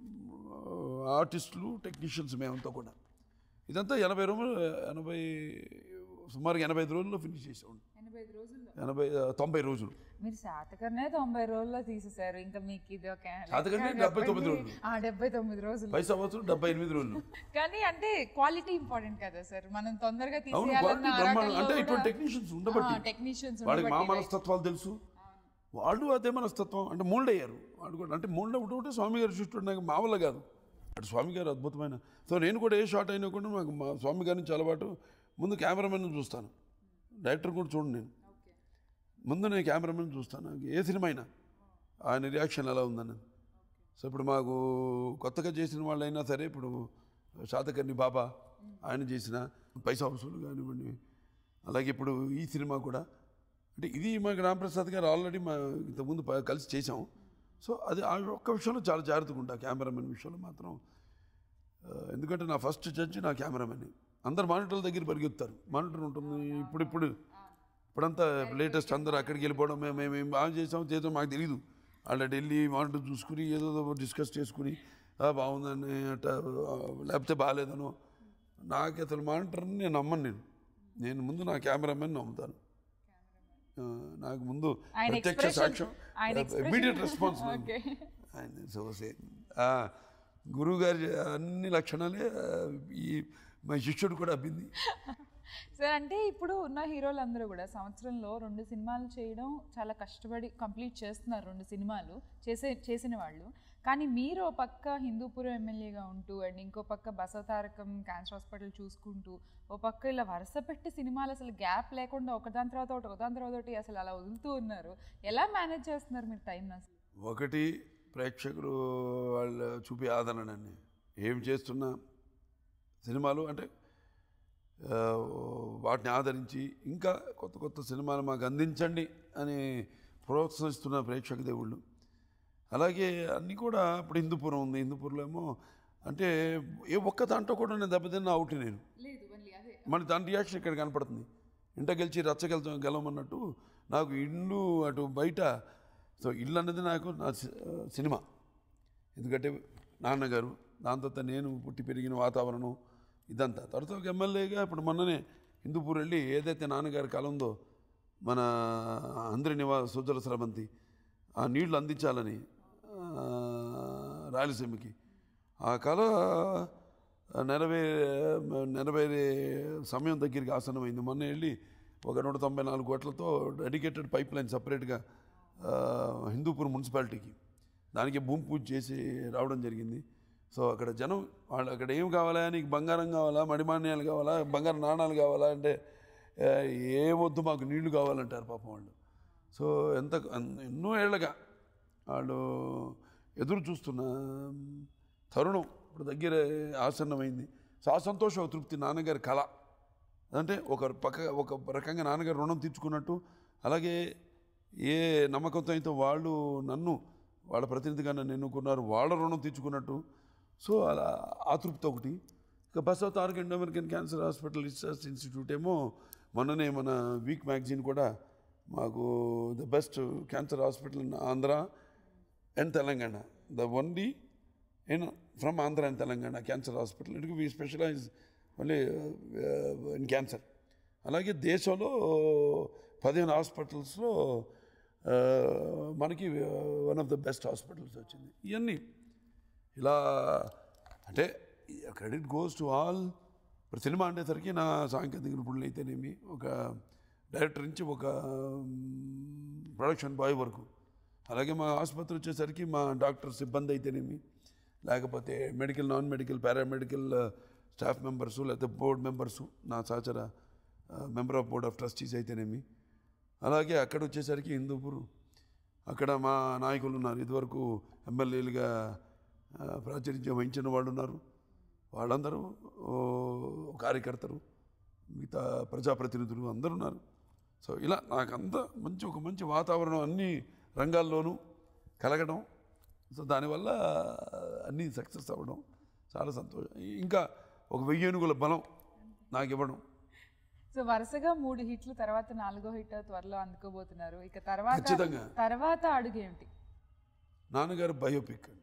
ఆ, ఆర్టిస్టులు టెక్నీషియన్స్ మేమంతా కూడా ఇదంతా ఎనభై రోజులు ఎనభై సుమారుగా ఎనభై ఐదు రోజుల్లో ఫినిష్ చేసాం ఎనభై ఐదు రోజుల్లో ఎనభై ఆ, తొంభై రోజులు మీరు శాతకర్నే తొంభై రోజుల్లో తీసేశారు ఇంకా మీకు ఇది ఒక శాతకర్ణి డెబ్బై తొమ్మిది రోజులు. ఆ, డెబ్బై తొమ్మిది రోజులు పై సంవత్సరం డెబ్బై ఎనిమిది రోజులు కానీ అంటే క్వాలిటీ ఇంపార్టెంట్ కదా సార్ మనం తొందరగా అవును తీసేయాలన్న క్వాలిటీ బ్రహ్మాండం అంటే ఇటువంటి టెక్నీషియన్స్ ఉండబట్టి టెక్నీషియన్స్ వాళ్ళకి మా మనస్తత్వాలు తెలుసు వాళ్ళు అదే మనస్తత్వం అంటే మోల్డ్ అయ్యారు వాళ్ళు కూడా అంటే మోల్డ్ అవ్వడం అంటే స్వామి గారి సృష్టి నాకు మా వల్ల కాదు అటు స్వామి గారు అద్భుతమైన సో నేను కూడా ఏ షాట్ అయినా కూడా నాకు మా స్వామి గారి నుంచి అలవాటు ముందు కెమెరామెన్ చూస్తాను డైరెక్టర్ కూడా చూడండి నేను ముందు నేను కెమెరామెన్ చూస్తాను నాకు ఏ సినిమా అయినా ఆయన రియాక్షన్ ఎలా ఉందని సో ఇప్పుడు మాకు కొత్తగా చేసిన వాళ్ళైనా సరే ఇప్పుడు శాతకర్ణి బాబా ఆయన చేసిన పైసా వసూలు కానివ్వండి అలాగే ఇప్పుడు ఈ సినిమా కూడా అంటే ఇది మా రామప్రసాద్ గారు ఆల్రెడీ మా ఇంతకుముందు ప- కలిసి చేసాం సో అది ఆ ఒక్క విషయంలో చాలా జాగ్రత్తగా ఉంటా కెమెరామెన్ విషయంలో మాత్రం ఆ, ఎందుకంటే నా ఫస్ట్ జడ్జి నా కెమెరామెన్ అందరు మానిటర్ల దగ్గర పరిగెత్తారు మానిటర్ ఉంటుంది ఇప్పుడు ఇప్పుడు ఇప్పుడంతా లేటెస్ట్ అందరూ అక్కడికి వెళ్ళిపోవడం మేము మేము ఏం బాగా చేసాం చేసాం మాకు తెలియదు వాళ్ళ ఢిల్లీ మానిటర్ చూసుకుని ఏదో డిస్కస్ చేసుకుని "ఆ, బాగుందని అట్ట ఆ, లేకపోతే బాగాలేదనో నాకు అసలు మానిటర్ని నేను నమ్మను నేను నేను ముందు నా కెమెరామెన్ నమ్ముతాను ఆ, నాకు ముందు ఆయన ప్రత్యక్ష expression- సాక్ష్యం ఆయన expression- ఇమీడియట్ రెస్పాన్స్ Okay. ఆయన సో సేమ్ గురువు గారి అన్ని లక్షణాలే ఆ, ఈ మా శిష్యుడు కూడా అబ్బింది సార్ అంటే ఇప్పుడు ఉన్న హీరోలు అందరూ కూడా సంవత్సరంలో రెండు సినిమాలు చేయడం చాలా కష్టపడి కంప్లీట్ చేస్తున్నారు రెండు సినిమాలు చేసే చేసిన వాళ్ళు కానీ మీరు ఓ పక్క హిందూపురం ఎమ్మెల్యేగా ఉంటూ అండ్ ఇంకో పక్క బసవతారకం క్యాన్సర్ హాస్పిటల్ చూసుకుంటూ ఓ పక్క ఇలా వరుస పెట్టి సినిమాలు అసలు గ్యాప్ లేకుండా ఒకదాని తర్వాత ఒకటి ఒకదాని తర్వాత ఒకటి అసలు అలా వదులుతూ ఉన్నారు ఎలా మేనేజ్ చేస్తున్నారు మీరు టైం అసలు ఒకటి ప్రేక్షకులు వాళ్ళ చూపే ఆదరణని ఏం చేస్తున్నా సినిమాలు అంటే ఆ, వాటిని ఆదరించి ఇంకా కొత్త కొత్త సినిమాలు మాకు అందించండి అని ప్రోత్సహిస్తున్న ప్రేక్షక దేవుళ్ళు అలాగే అన్నీ కూడా ఇప్పుడు హిందూపురం ఉంది హిందూపురంలో ఏమో అంటే ఏ ఒక్క దాంట్లో కూడా నేను దెబ్బతిన్న అవుట్ నేను లేదు మళ్ళీ అదే మన దాని రియాక్షన్ ఇక్కడ కనపడుతుంది ఇంట గెలిచి రచ్చ గెలిచ గెలవమన్నట్టు నాకు ఇల్లు అటు బయట సో ఇల్లు అన్నది నాకు నా సి- సినిమా ఎందుకంటే నాన్నగారు దాని తర్వాత నేను పుట్టి పెరిగిన వాతావరణం ఇదంతా తర్వాత ఒక ఎమ్మెల్యేగా ఇప్పుడు మొన్ననే హిందూపూర్ వెళ్ళి ఏదైతే నాన్నగారి కాలం ఉందో మన అందరి నివాస సుజల స్రవంతి ఆ నీళ్లు అందించాలని ఆ, రాయలసీమకి ఆ కళ నెరవేరే నెరవేరే సమయం దగ్గరికి ఆసనమైంది మొన్న వెళ్ళి ఒక నూట తొంభై నాలుగు కోట్లతో డెడికేటెడ్ పైప్ లైన్ సపరేట్గా హిందూపూర్ మున్సిపాలిటీకి దానికి భూమి పూజ చేసి రావడం జరిగింది సో అక్కడ జనం వాళ్ళు అక్కడ ఏం కావాలా నీకు బంగారం కావాలా మడిమాన్యాలు కావాలా బంగారం నాణాలు కావాలా అంటే "ఆ, ఏమొద్దు మాకు నీళ్లు కావాలంటారు పాపం వాళ్ళు సో ఎంత ఎన్నో ఏళ్ళగా వాళ్ళు ఎదురు చూస్తున్న తరుణం ఇప్పుడు దగ్గర ఆసన్నమైంది సో ఆ సంతోషం తృప్తి నాన్నగారి కళ అంటే ఒక పక్క ఒక రకంగా నాన్నగారు రుణం తీర్చుకున్నట్టు అలాగే ఏ నమ్మకంతో అయితే వాళ్ళు నన్ను వాళ్ళ ప్రతినిధిగా నన్ను ఎన్నుకున్నారు వాళ్ళ రుణం తీర్చుకున్నట్టు సో అలా ఆ తృప్తి ఒకటి ఇక Basavatarakam Indo American cancer hospital research institute ఏమో మొన్ననే మన వీక్ మ్యాగజైన్ కూడా మాకు the best cancer hospital in Andhra and Telangana the only in from Andhra and Telangana cancer hospital it we specialise only in cancer అలాగే దేశంలో పదిహేను హాస్పిటల్స్లో మనకి one of the best hospitals వచ్చింది ఇవన్నీ ఇలా అంటే క్రెడిట్ గోస్ టు ఆల్ ఇప్పుడు సినిమా అనేసరికి నా సాంకేతిక నిపుణులు అయితేనేమి ఒక డైరెక్టర్ నుంచి ఒక ప్రొడక్షన్ బాయ్ వరకు అలాగే మా ఆసుపత్రి వచ్చేసరికి మా డాక్టర్ సిబ్బంది అయితేనేమి లేకపోతే medical non medical paramedical staff members లేకపోతే బోర్డ్ మెంబర్సు నా సహచర member of board of trustees అయితేనేమి అలాగే అక్కడ వచ్చేసరికి హిందూపూర్ అక్కడ మా నాయకులు ఉన్నారు ఇదివరకు ఎమ్మెల్యేలుగా ఆ, ప్రాచుర్యం వహించిన వాళ్ళు ఉన్నారు వాళ్ళందరూ ఓ, కార్యకర్తలు మిగతా ప్రజాప్రతినిధులు అందరూ ఉన్నారు సో ఇలా నాకంతా మంచి ఒక మంచి వాతావరణం అన్ని రంగాల్లోనూ కలగడం సో దానివల్ల అన్నీ సక్సెస్ అవ్వడం చాలా సంతోషం ఇంకా ఒక వెయ్యేనుగుల బలం నాకు ఇవ్వడం సో వరుసగా మూడు హిట్లు తర్వాత నాలుగో హిట్ త్వరలో అందుకోబోతున్నారు ఇక తర్వాత ఖచ్చితంగా. తర్వాత అడుగు ఏమిటి నాన్నగారు బయోపిక్ అండి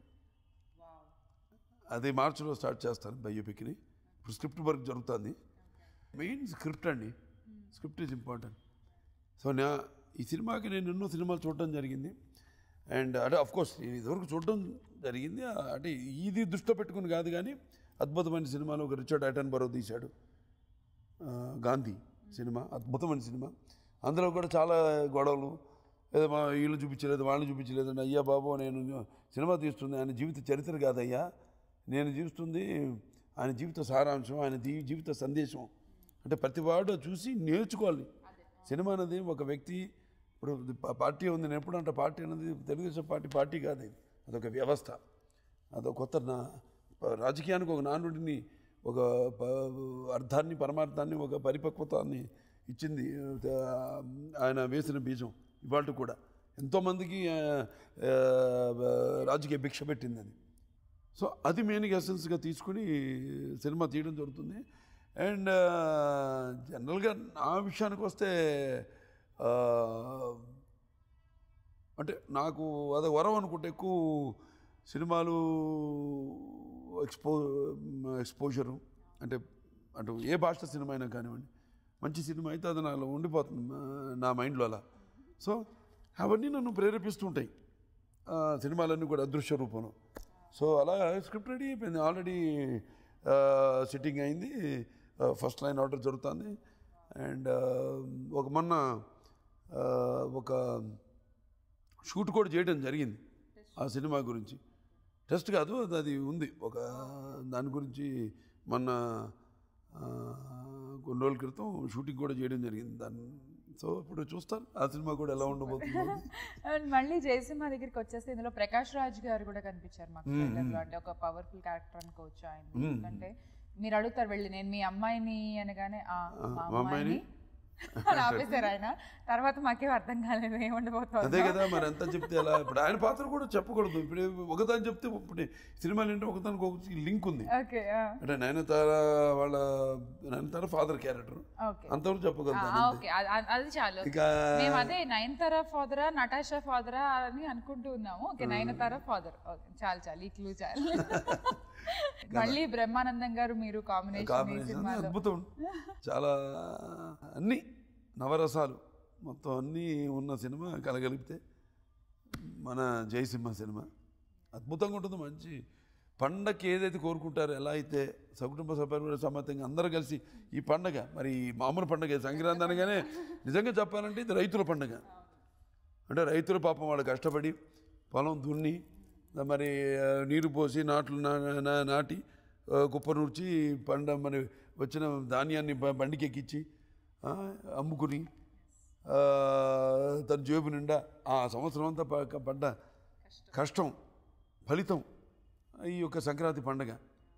అది మార్చిలో స్టార్ట్ చేస్తాను బయోపిక్ని ఇప్పుడు స్క్రిప్ట్ వర్క్ జరుగుతుంది మెయిన్ స్క్రిప్ట్ అండి స్క్రిప్ట్ ఈజ్ ఇంపార్టెంట్ సో నా ఈ సినిమాకి నేను ఎన్నో సినిమాలు చూడడం జరిగింది అండ్ అంటే అఫ్ కోర్స్ నేను ఇదివరకు చూడడం జరిగింది ఆ, అంటే ఇది దృష్టిలో పెట్టుకుని కాదు కానీ అద్భుతమైన సినిమాలు ఒక రిచర్డ్ అటన్ బరో తీశాడు ఆ, గాంధీ సినిమా అద్భుతమైన సినిమా అందులో కూడా చాలా గొడవలు ఏదో మా వీళ్ళు చూపించలేదు వాళ్ళు చూపించలేదు అంటే అయ్యా బాబు నేను సినిమా తీస్తుంది ఆయన జీవిత చరిత్ర కాదయ్యా నేను జీవిస్తుంది ఆయన జీవిత సారాంశం ఆయన దీ- జీవిత సందేశం అంటే ప్రతివాడు చూసి నేర్చుకోవాలి సినిమా అనేది ఒక వ్యక్తి ఇప్పుడు ప- పార్టీ ఉంది నేను ఎప్పుడు అంటే పార్టీ అనేది తెలుగుదేశం పార్టీ పార్టీ కాదు ఇది అదొక వ్యవస్థ అదొక కొత్త నా ప- రాజకీయానికి ఒక నానుడిని ఒక ప- అర్థాన్ని పరమార్థాన్ని ఒక పరిపక్వతాన్ని ఇచ్చింది ఆ, ఆయన వేసిన బీజం ఇవాళ కూడా ఎంతోమందికి ఆ, ఆ, రాజకీయ భిక్ష పెట్టింది అది సో అది మెయిన్గా ఎసెన్స్గా తీసుకుని సినిమా తీయడం జరుగుతుంది అండ్ జనరల్గా నా విషయానికి వస్తే ఆ, అంటే నాకు అదే వరం అనుకుంటే ఎక్కువ సినిమాలు ఎక్స్పో ఎక్స్పోజరు అంటే అటు ఏ భాష సినిమా అయినా కానివ్వండి మంచి సినిమా అయితే అది నాలో ఉండిపోతుంది మా- నా మైండ్లో అలా సో అవన్నీ నన్ను ప్రేరేపిస్తుంటాయి ఆ, సినిమాలన్నీ కూడా అదృశ్య రూపంలో సో అలా స్క్రిప్ట్ రెడీ అయిపోయింది ఆల్రెడీ సిట్టింగ్ అయింది ఫస్ట్ లైన్ ఆర్డర్ జరుగుతుంది అండ్ ఒక మొన్న ఆ, ఒక షూట్ కూడా చేయడం జరిగింది ఆ సినిమా గురించి టెస్ట్ కాదు అది అది ఉంది ఒక దాని గురించి మొన్న ఆ, కొన్ని రోజుల క్రితం షూటింగ్ కూడా చేయడం జరిగింది దాన్ని సో ఇప్పుడు చూస్తాను ఆ సినిమా కూడా ఎలా ఉండబోతుందో అండ్ మళ్ళీ జయసింహ దగ్గరికి వచ్చేస్తే ఇందులో ప్రకాష్ రాజ్ గారు కూడా కనిపించారు మాకు trailer లో అంటే ఒక పవర్ఫుల్ క్యారెక్టర్ అనుకోవచ్చు ఆయన ఎందుకంటే మీరు అడుగుతారు వెళ్ళి నేను మీ అమ్మాయిని అనగానే "ఆ, మా మా అమ్మాయిని అని ఆపేశారు ఆయన తర్వాత మాకేం అర్థం కాలేదు ఏం ఉండబోతుంది అదే కదా మరి ఎంత చెప్తే ఎలా ఇప్పుడు ఆయన పాత్ర కూడా చెప్పకూడదు ఇప్పుడు ఒకదాని చెప్తే ఇప్పుడు సినిమాలు ఏంటంటే ఒకదానికి ఒక లింక్ ఉంది ఓకే అంటే నయనతార వాళ్ళ నయనతార ఫాదర్ క్యారెక్టర్ ఓకే అంతవరకు చెప్పగలుగుతాను ఓకే అది చాలు ఇక మేము అదే నయనతార ఫాదరా నటాషా ఫాదరా అని అనుకుంటూ ఉన్నాము ఓకే నయనతార ఫాదర్ ఓకే చాలు చాలు ఈ క్లూ చాలు మళ్ళీ బ్రహ్మానందం గారు మీరు కాంబినేషన్ ఈ కాంబినేషన్ సినిమాలో అద్భుతం చాలా అన్ని నవరసాలు మొత్తం అన్నీ ఉన్న సినిమా కలగలిపితే మన జయసింహ సినిమా అద్భుతంగా ఉంటుంది మంచి పండగకి ఏదైతే కోరుకుంటారో ఎలా అయితే సకుటుంబ సభ్యులు సమేతంగా అందరూ కలిసి ఈ పండగ మరి మామూలు పండగ సంక్రాంతి అనగానే నిజంగా చెప్పాలంటే ఇది రైతుల పండగ అంటే రైతులు పాపం వాళ్ళు కష్టపడి పొలం దున్ని మరి ఆ, నీరు పోసి నాట్లు నా- నా- నాటి ఆ, కుప్ప నూర్చి పండ మరి వచ్చిన ధాన్యాన్ని బ- బండికి ఎక్కించి ఆ, అమ్ముకుని ఆ, తన జేబు నిండా ఆ సంవత్సరం అంతా ప- పడ్డ కష్టం ఫలితం ఈ యొక్క సంక్రాంతి పండగ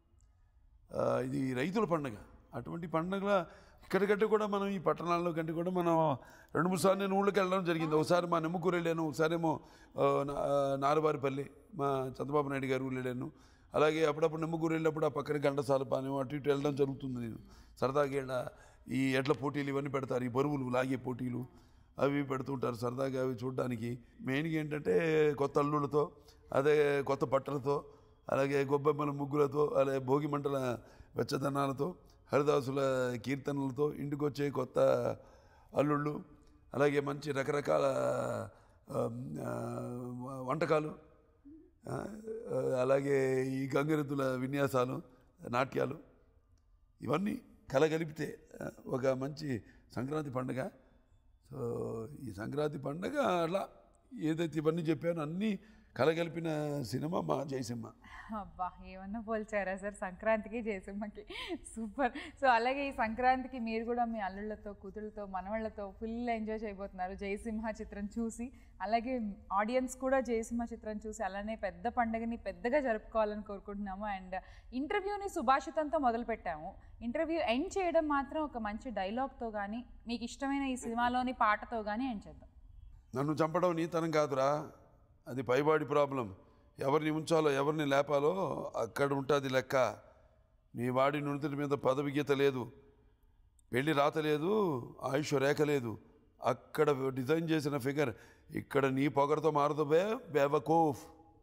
ఆ, ఇది రైతుల పండగ అటువంటి పండగల ఇక్కడ కంటే కూడా మనం ఈ పట్టణాల్లో కంటే కూడా మనం రెండు మూడు సార్లు నేను ఊళ్ళకి వెళ్ళడం జరిగింది ఒకసారి మా నెమ్మకూరు వెళ్ళాను ఒకసారి ఏమో ఆ, నా- నారవారిపల్లి మా చంద్రబాబు నాయుడు గారు ఊరు వెళ్ళాను అలాగే అప్పుడప్పుడు నెమ్మకూరు వెళ్ళినప్పుడు ఆ పక్కన గంటసాల పాలెం అటు ఇటు వెళ్ళడం జరుగుతుంది నేను సరదాగా వెళ్ళ ఈ ఎడ్ల పోటీలు ఇవన్నీ పెడతారు ఈ బరువులు లాగే పోటీలు అవి పెడుతుంటారు సరదాగా అవి చూడడానికి మెయిన్గా ఏంటంటే కొత్త అల్లుళ్ళతో అదే కొత్త బట్టలతో అలాగే గొబ్బెమ్మల ముగ్గులతో అలాగే భోగి మంటల వెచ్చదనాలతో హరిదాసుల కీర్తనలతో ఇంటికి వచ్చే కొత్త అల్లుళ్ళు అలాగే మంచి రకరకాల ఆ, ఆ, వంటకాలు ఆ, అలాగే ఈ గంగిరెద్దుల విన్యాసాలు నాట్యాలు ఇవన్నీ కలగలిపితే ఆ, ఒక మంచి సంక్రాంతి పండుగ సో ఈ సంక్రాంతి పండుగ అలా ఏదైతే ఇవన్నీ చెప్పానో అన్నీ కలగలిపిన సినిమా మా జయసింహ అబ్బా ఏమన్నా పోల్చారా సార్ సంక్రాంతికి జయసింహకి సూపర్ సో అలాగే ఈ సంక్రాంతికి మీరు కూడా మీ అల్లుళ్ళతో కూతుళ్ళతో మనవాళ్ళతో ఫుల్ ఎంజాయ్ చేయబోతున్నారు జయసింహ చిత్రం చూసి అలాగే ఆడియన్స్ కూడా జయసింహ చిత్రం చూసి అలానే పెద్ద పండుగని పెద్దగా జరుపుకోవాలని కోరుకుంటున్నాము అండ్ ఇంటర్వ్యూని సుభాషితంతో మొదలు పెట్టాము ఇంటర్వ్యూ ఎండ్ చేయడం మాత్రం ఒక మంచి డైలాగ్తో కానీ మీకు ఇష్టమైన ఈ సినిమాలోని పాటతో కానీ ఎండ్ చేద్దాం నన్ను చంపడం నీతనం కాదురా అది పైబాడి ప్రాబ్లం ఎవరిని ఉంచాలో ఎవరిని లేపాలో అక్కడ ఉంటుంది లెక్క నీ వాడి నుడితి మీద పదవి గీత లేదు పెళ్లి రాత లేదు ఆయుష్ రేఖ లేదు అక్కడ డిజైన్ చేసిన ఫిగర్ ఇక్కడ నీ పొగరతో మారదు బే బేవకోఫ్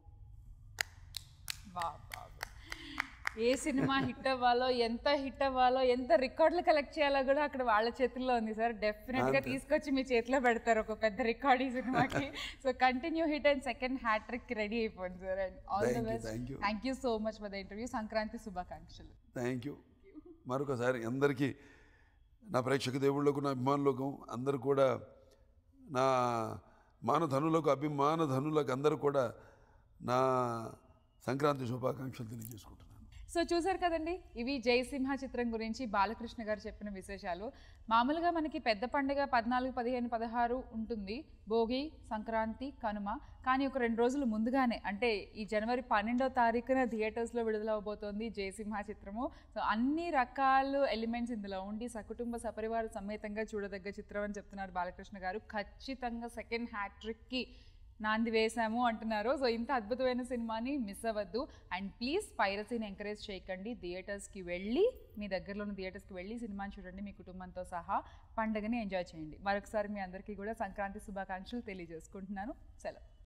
వా, వా, వా. ఏ సినిమా హిట్ అవ్వాలో ఎంత హిట్ అవ్వాలో ఎంత రికార్డులు కలెక్ట్ చేయాలో కూడా అక్కడ వాళ్ళ చేతుల్లో ఉంది సార్ డెఫినెట్ గా తీసుకొచ్చి మీ చేతిలో పెడతారు ఒక పెద్ద రికార్డ్ ఈ సినిమాకి so continue hit and second hattrick ready అయిపోయింది sir and all the Thank you, best thank you. Thank you so much for the interview Sankranti శుభాకాంక్షలు థ్యాంక్ యూ మరొకసారి అందరికీ నా ప్రేక్షక దేవుళ్ళకు నా అభిమానులకు అందరూ కూడా నా మానధనులకు అభిమానధనులకు అందరూ కూడా నా సంక్రాంతి శుభాకాంక్షలు తెలియజేసుకుంటున్నాను సో చూసారు కదండి ఇవి జయసింహ చిత్రం గురించి బాలకృష్ణ గారు చెప్పిన విశేషాలు మామూలుగా మనకి పెద్ద పండుగ పద్నాలుగు పదిహేను పదహారు ఉంటుంది భోగి సంక్రాంతి కనుమ కానీ ఒక రెండు రోజులు ముందుగానే అంటే ఈ జనవరి పన్నెండో తారీఖున థియేటర్స్లో విడుదలవబోతోంది జయసింహ చిత్రము సో అన్ని రకాల ఎలిమెంట్స్ ఇందులో ఉండి సకుటుంబ సపరివార సమేతంగా చూడదగ్గ చిత్రం అని చెప్తున్నారు బాలకృష్ణ గారు ఖచ్చితంగా సెకండ్ హ్యాట్రిక్కి నాంది వేశాము అంటున్నారు సో ఇంత అద్భుతమైన సినిమాని మిస్ అవ్వద్దు అండ్ ప్లీజ్ పైరసీని ఎంకరేజ్ చేయకండి థియేటర్స్కి వెళ్ళి మీ దగ్గరలో ఉన్న థియేటర్స్కి వెళ్ళి సినిమాని చూడండి మీ కుటుంబంతో సహా పండుగని ఎంజాయ్ చేయండి మరొకసారి మీ అందరికీ కూడా సంక్రాంతి శుభాకాంక్షలు తెలియజేసుకుంటున్నాను సెలవు